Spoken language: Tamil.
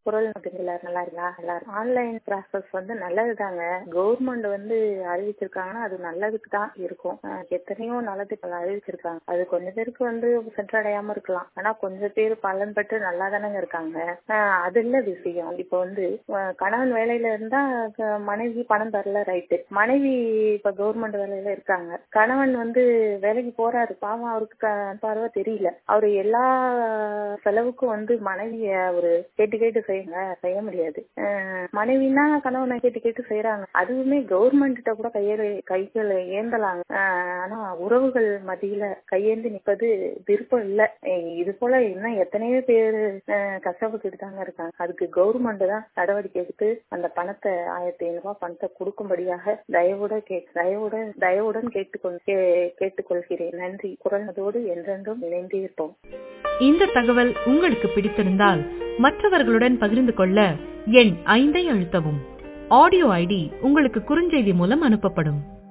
குரல் அப்படிங்களா நல்லா இருக்கா நல்லா இருக்கு ஆன்லைன் ப்ராசஸ் வந்து நல்லதுதாங்க கவர்மெண்ட் வந்து அறிவிச்சிருக்காங்கன்னா அது நல்லதுக்கு தான் இருக்கும் அஹ் எத்தனையோ நலத்திட்டம் அறிவிச்சிருக்காங்க அது கொஞ்ச பேருக்கு வந்து சென்றடையாம இருக்கலாம் ஆனா கொஞ்சம் பேர் பலன் பெற்று நல்லா தானங்க இருக்காங்க அஹ் அது இல்ல விஷயம் இப்ப வந்து அஹ் கணவன் வேலையில இருந்தா க- மனைவி பணம் தரல ரைட்டு மனைவி இப்ப கவர்மெண்ட் வேலையில இருக்காங்க கணவன் வந்து வேலைக்கு போறாரு பாவம் அவருக்கு க- பார்வை தெரியல அவரு எல்லா செலவுக்கும் வந்து மனைவிய ஒரு கேட்டு கேட்டு செய்யுங்க செய்ய முடியாது அஹ் மனைவினா கணவனை கேட்டு கேட்டு செய்யறாங்க அதுவுமே கவர்மெண்ட் கிட்ட கூட கையெழு கைகள் ஏந்தலாங்க அஹ் ஆனா உறவுகள் மத்தியில கையேந்தி நிப்பது விருப்பம் இல்ல அஹ் இது போல இன்னும் எத்தனையோ பேர் கஷ்டப்பட்டுட்டு தாங்க இருக்காங்க அதுக்கு கவர்மெண்ட் தான் நடவடிக்கை எடுத்து அந்த பணத்தை ஆயிரத்தி ஐநூறு ரூபாய் பணத்தை கொடுக்கும்படியாக தயவுட கே தயவுடன் தயவுடன் கேட்டுக்கொள் கே- கேட்டுக்கொள்கிறேன் நன்றி குரலதோடு என்றென்றும் இணைந்து இருப்போம் இந்த தகவல் உங்களுக்கு பிடித்திருந்தால் மற்றவர்களுடன் பகிர்ந்து கொள்ள எண் ஐந்தை அழுத்தவும் ஆடியோ ஐடி உங்களுக்கு குறுஞ்செய்தி மூலம் அனுப்பப்படும்